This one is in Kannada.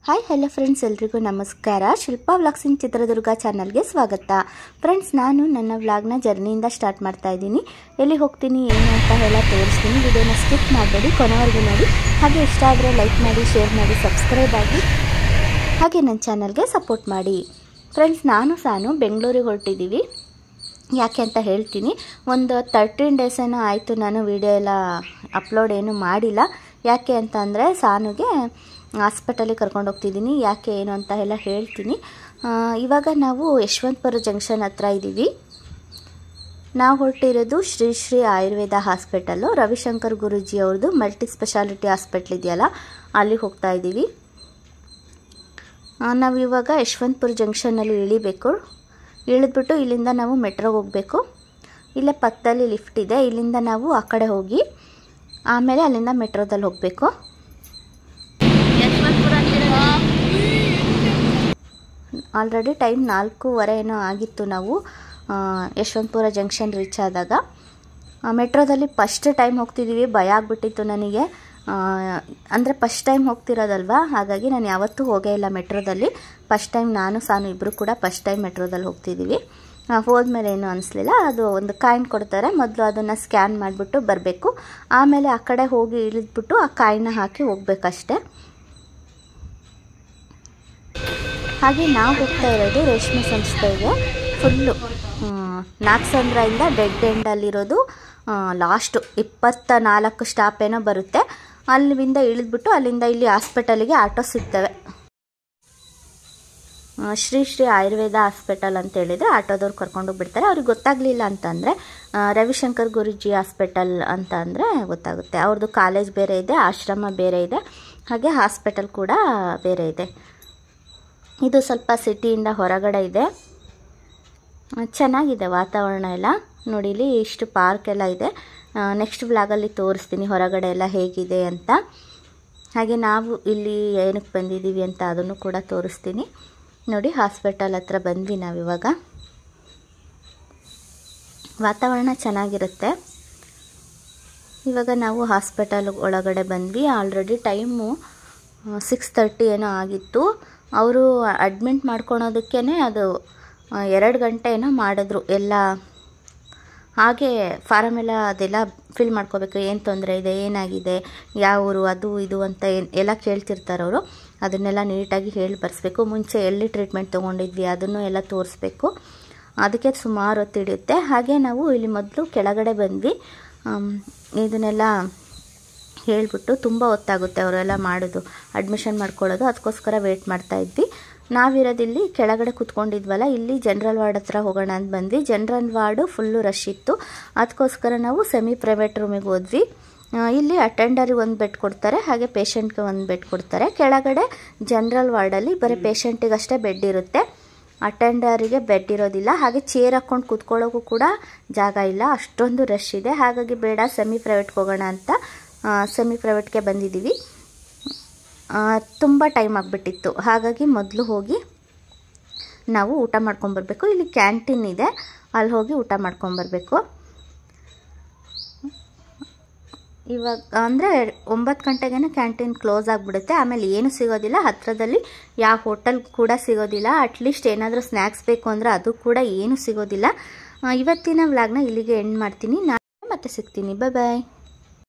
ಹಾಯ್ ಹಲೋ ಫ್ರೆಂಡ್ಸ್ ಎಲ್ರಿಗೂ ನಮಸ್ಕಾರ ಶಿಲ್ಪಾ ವ್ಲಾಗ್ಸ್ ಇನ್ ಚಿತ್ರದುರ್ಗ ಚಾನಲ್ಗೆ ಸ್ವಾಗತ ಫ್ರೆಂಡ್ಸ್ ನಾನು ನನ್ನ ವ್ಲಾಗ್ನ ಜರ್ನಿಯಿಂದ ಸ್ಟಾರ್ಟ್ ಮಾಡ್ತಾ ಇದ್ದೀನಿ ಎಲ್ಲಿ ಹೋಗ್ತೀನಿ ಏನು ಅಂತ ಎಲ್ಲ ತೋರಿಸ್ತೀನಿ ವಿಡಿಯೋನ ಸ್ಕಿಪ್ ಮಾಡಬೇಡಿ ಕೊನೆವರೆಗೂ ನೋಡಿ ಹಾಗೆ ಇಷ್ಟ ಆದರೆ ಲೈಕ್ ಮಾಡಿ ಶೇರ್ ಮಾಡಿ ಸಬ್ಸ್ಕ್ರೈಬ್ ಆಗಿ ಹಾಗೆ ನನ್ನ ಚಾನಲ್ಗೆ ಸಪೋರ್ಟ್ ಮಾಡಿ ಫ್ರೆಂಡ್ಸ್ ನಾನು ಸಾನು ಬೆಂಗಳೂರಿಗೆ ಹೊರಟಿದ್ದೀವಿ ಯಾಕೆ ಅಂತ ಹೇಳ್ತೀನಿ ಒಂದು ತರ್ಟೀನ್ ಡೇಸ್ ಏನೋ ಆಯಿತು ನಾನು ವಿಡಿಯೋ ಎಲ್ಲ ಅಪ್ಲೋಡ್ ಏನು ಮಾಡಿಲ್ಲ ಯಾಕೆ ಅಂತ ಅಂದರೆ ಸಾನುಗೆ ಹಾಸ್ಪಿಟಲಿಗೆ ಕರ್ಕೊಂಡು ಹೋಗ್ತಿದ್ದೀನಿ ಯಾಕೆ ಏನು ಅಂತ ಎಲ್ಲ ಹೇಳ್ತೀನಿ ಆ, ಇವಾಗ ನಾವು ಯಶವಂತಪುರ ಜಂಕ್ಷನ್ ಹತ್ರ ಇದ್ದೀವಿ ನಾವು ಹೊರಟಿರೋದು ಶ್ರೀ ಶ್ರೀ ಆಯುರ್ವೇದ ಹಾಸ್ಪಿಟಲ್ಲು ರವಿಶಂಕರ್ ಗುರೂಜಿ ಅವ್ರದ್ದು ಮಲ್ಟಿ ಸ್ಪೆಷಾಲಿಟಿ ಹಾಸ್ಪಿಟ್ಲ್ ಇದೆಯಲ್ಲ ಅಲ್ಲಿಗೆ ಹೋಗ್ತಾ ಇದ್ದೀವಿ ಆ, ನಾವು ಇವಾಗ ಯಶವಂತಪುರ ಜಂಕ್ಷನ್ನಲ್ಲಿ ಇಳಿಬೇಕು ಇಳಿದ್ಬಿಟ್ಟು ಇಲ್ಲಿಂದ ನಾವು ಮೆಟ್ರೋಗೆ ಹೋಗಬೇಕು ಇಲ್ಲೇ ಪಕ್ಕದಲ್ಲಿ ಲಿಫ್ಟ್ ಇದೆ ಇಲ್ಲಿಂದ ನಾವು ಆ ಕಡೆ ಹೋಗಿ ಆಮೇಲೆ ಅಲ್ಲಿಂದ ಮೆಟ್ರೋದಲ್ಲಿ ಹೋಗಬೇಕು ಆಲ್ರೆಡಿ ಟೈಮ್ ನಾಲ್ಕೂವರೆ ಏನೋ ಆಗಿತ್ತು ನಾವು ಆ, ಯಶವಂತಪುರ ಜಂಕ್ಷನ್ ರೀಚ್ ಆದಾಗ ಆ, ಮೆಟ್ರೋದಲ್ಲಿ ಫಸ್ಟ್ ಟೈಮ್ ಹೋಗ್ತಿದ್ದೀವಿ ಭಯ ಆಗಿಬಿಟ್ಟಿತ್ತು ನನಗೆ ಅಂದರೆ ಫಸ್ಟ್ ಟೈಮ್ ಹೋಗ್ತಿರೋದಲ್ವಾ ಹಾಗಾಗಿ ನಾನು ಯಾವತ್ತೂ ಹೋಗೇ ಇಲ್ಲ ಮೆಟ್ರೋದಲ್ಲಿ ಫಸ್ಟ್ ಟೈಮ್ ನಾನು ಸಾನು ಇಬ್ಬರು ಕೂಡ ಫಸ್ಟ್ ಟೈಮ್ ಮೆಟ್ರೋದಲ್ಲಿ ಹೋಗ್ತಿದ್ದೀವಿ ಆ, ಹೋದ್ಮೇಲೆ ಏನು ಅನಿಸ್ಲಿಲ್ಲ ಅದು ಒಂದು ಕಾಯಿನ್ ಕೊಡ್ತಾರೆ ಮೊದಲು ಅದನ್ನು ಸ್ಕ್ಯಾನ್ ಮಾಡಿಬಿಟ್ಟು ಬರಬೇಕು ಆಮೇಲೆ ಆ ಕಡೆ ಹೋಗಿ ಇಳಿದ್ಬಿಟ್ಟು ಆ ಕಾಯಿನ ಹಾಕಿ ಹೋಗ್ಬೇಕಷ್ಟೆ ಹಾಗೆ ನಾವು ಹೋಗ್ತಾ ಇರೋದು ರೇಷ್ಮೆ ಸಂಸ್ಥೆಗೆ ಫುಲ್ಲು ನಾಗಸಂದ್ರದಿಂದ ಡೆಡ್ ಎಂಡಲ್ಲಿರೋದು ಲಾಸ್ಟು ಇಪ್ಪತ್ತ ನಾಲ್ಕು ಸ್ಟಾಪ್ ಏನೋ ಬರುತ್ತೆ ಅಲ್ಲಿಂದ ಇಳಿದ್ಬಿಟ್ಟು ಅಲ್ಲಿಂದ ಇಲ್ಲಿ ಹಾಸ್ಪಿಟಲಿಗೆ ಆಟೋ ಸಿಗ್ತವೆ ಆ, ಶ್ರೀ ಶ್ರೀ ಆಯುರ್ವೇದ ಹಾಸ್ಪಿಟಲ್ ಅಂತ ಹೇಳಿದರೆ ಆಟೋದವ್ರು ಕರ್ಕೊಂಡೋಗಿ ಬಿಡ್ತಾರೆ ಅವ್ರಿಗೆ ಗೊತ್ತಾಗಲಿಲ್ಲ ಅಂತಂದರೆ ರವಿಶಂಕರ್ ಗುರೂಜಿ ಹಾಸ್ಪಿಟಲ್ ಅಂತ ಅಂದರೆ ಗೊತ್ತಾಗುತ್ತೆ ಅವ್ರದ್ದು ಕಾಲೇಜ್ ಬೇರೆ ಇದೆ ಆಶ್ರಮ ಬೇರೆ ಇದೆ ಹಾಗೆ ಹಾಸ್ಪಿಟಲ್ ಕೂಡ ಬೇರೆ ಇದೆ ಇದು ಸ್ವಲ್ಪ ಸಿಟಿಯಿಂದ ಹೊರಗಡೆ ಇದೆ ಆ, ಚೆನ್ನಾಗಿದೆ ವಾತಾವರಣ ಎಲ್ಲ ನೋಡಿ ಇಲ್ಲಿ ಇಷ್ಟು ಪಾರ್ಕ್ ಎಲ್ಲ ಇದೆ ನೆಕ್ಸ್ಟ್ ಬ್ಲಾಗಲ್ಲಿ ತೋರಿಸ್ತೀನಿ ಹೊರಗಡೆ ಎಲ್ಲ ಹೇಗಿದೆ ಅಂತ ಹಾಗೆ ನಾವು ಇಲ್ಲಿ ಏನಕ್ಕೆ ಬಂದಿದ್ದೀವಿ ಅಂತ ಅದನ್ನು ಕೂಡ ತೋರಿಸ್ತೀನಿ ನೋಡಿ ಹಾಸ್ಪಿಟಲ್ ಹತ್ರ ಬಂದ್ವಿ ನಾವಿವಾಗ ವಾತಾವರಣ ಚೆನ್ನಾಗಿರುತ್ತೆ ಇವಾಗ ನಾವು ಹಾಸ್ಪಿಟಲ್ ಒಳಗಡೆ ಬಂದ್ವಿ ಆಲ್ರೆಡಿ ಟೈಮು ಸಿಕ್ಸ್ ತರ್ಟಿ ಏನೋ ಆಗಿತ್ತು ಅವರು ಅಡ್ಮಿಂಟ್ ಮಾಡ್ಕೊಳೋದಕ್ಕೇ ಅದು ಆ, ಎರಡು ಗಂಟೆ ಏನೋ ಮಾಡಿದ್ರು ಎಲ್ಲ ಹಾಗೆ ಫಾರಮ್ ಎಲ್ಲ ಅದೆಲ್ಲ ಫಿಲ್ ಮಾಡ್ಕೋಬೇಕು ಏನು ತೊಂದರೆ ಇದೆ ಏನಾಗಿದೆ ಯಾವ ಊರು ಅದು ಇದು ಅಂತ ಏನು ಎಲ್ಲ ಕೇಳ್ತಿರ್ತಾರೆ ಅವರು ಅದನ್ನೆಲ್ಲ ನೀಟಾಗಿ ಹೇಳಿ ಬರೆಸ್ಬೇಕು ಮುಂಚೆ ಎಲ್ಲಿ ಟ್ರೀಟ್ಮೆಂಟ್ ತೊಗೊಂಡಿದ್ವಿ ಅದನ್ನು ಎಲ್ಲ ತೋರಿಸ್ಬೇಕು ಅದಕ್ಕೆ ಸುಮಾರು ಹೊತ್ತು ಹಿಡಿಯುತ್ತೆ ಹಾಗೆ ನಾವು ಇಲ್ಲಿ ಮೊದಲು ಕೆಳಗಡೆ ಬಂದ್ವಿ ಆಮ್, ಇದನ್ನೆಲ್ಲ ಹೇಳಿಬಿಟ್ಟು ತುಂಬ ಹೊತ್ತಾಗುತ್ತೆ ಅವರೆಲ್ಲ ಮಾಡೋದು ಅಡ್ಮಿಷನ್ ಮಾಡ್ಕೊಳ್ಳೋದು ಅದಕ್ಕೋಸ್ಕರ ವೆಯ್ಟ್ ಮಾಡ್ತಾ ಇದ್ವಿ ನಾವಿರೋದಿಲ್ಲಿ ಕೆಳಗಡೆ ಕುತ್ಕೊಂಡಿದ್ವಲ್ಲ ಇಲ್ಲಿ ಜನರಲ್ ವಾರ್ಡ್ ಹತ್ರ ಹೋಗೋಣ ಅಂತ ಬಂದ್ವಿ ಜನರಲ್ ವಾರ್ಡು ಫುಲ್ಲು ರಶ್ ಇತ್ತು ಅದಕ್ಕೋಸ್ಕರ ನಾವು ಸೆಮಿ ಪ್ರೈವೇಟ್ ರೂಮಿಗೆ ಹೋದ್ವಿ ಆ, ಇಲ್ಲಿ ಅಟೆಂಡರಿಗೆ ಒಂದು ಬೆಡ್ ಕೊಡ್ತಾರೆ ಹಾಗೆ ಪೇಷಂಟ್ಗೆ ಒಂದು ಬೆಡ್ ಕೊಡ್ತಾರೆ ಕೆಳಗಡೆ ಜನರಲ್ ವಾರ್ಡಲ್ಲಿ ಬರೀ ಪೇಷಂಟಿಗಷ್ಟೇ ಬೆಡ್ ಇರುತ್ತೆ ಅಟೆಂಡರಿಗೆ ಬೆಡ್ ಇರೋದಿಲ್ಲ ಹಾಗೆ ಚೇರ್ ಹಾಕ್ಕೊಂಡು ಕೂತ್ಕೊಳ್ಳೋಕ್ಕೂ ಕೂಡ ಜಾಗ ಇಲ್ಲ ಅಷ್ಟೊಂದು ರಶ್ ಇದೆ ಹಾಗಾಗಿ ಬೇಡ ಸೆಮಿ ಪ್ರೈವೇಟ್ಗೆ ಹೋಗೋಣ ಅಂತ ಸೆಮಿ ಪ್ರೈವೇಟ್ಗೆ ಬಂದಿದ್ದೀವಿ ತುಂಬ ಟೈಮ್ ಆಗಿಬಿಟ್ಟಿತ್ತು ಹಾಗಾಗಿ ಮೊದಲು ಹೋಗಿ ನಾವು ಊಟ ಮಾಡ್ಕೊಂಬರ್ಬೇಕು ಇಲ್ಲಿ ಕ್ಯಾಂಟೀನ್ ಇದೆ ಅಲ್ಲಿ ಹೋಗಿ ಊಟ ಮಾಡ್ಕೊಂಬರ್ಬೇಕು ಇವಾಗ ಅಂದರೆ ಒಂಬತ್ತು ಗಂಟೆಗೇ ಕ್ಯಾಂಟೀನ್ ಕ್ಲೋಸ್ ಆಗಿಬಿಡುತ್ತೆ ಆಮೇಲೆ ಏನು ಸಿಗೋದಿಲ್ಲ ಹತ್ತಿರದಲ್ಲಿ ಯಾವ ಹೋಟೆಲ್ ಕೂಡ ಸಿಗೋದಿಲ್ಲ ಅಟ್ಲೀಸ್ಟ್ ಏನಾದರೂ ಸ್ನ್ಯಾಕ್ಸ್ ಬೇಕು ಅಂದರೆ ಅದು ಕೂಡ ಏನು ಸಿಗೋದಿಲ್ಲ ಆ, ಇವತ್ತಿನ ವ್ಲಾಗ್ನ ಇಲ್ಲಿಗೆ ಎಂಡ್ ಮಾಡ್ತೀನಿ ನಾನು ಮತ್ತೆ ಸಿಗ್ತೀನಿ ಬಾಯ್ ಬಾಯ್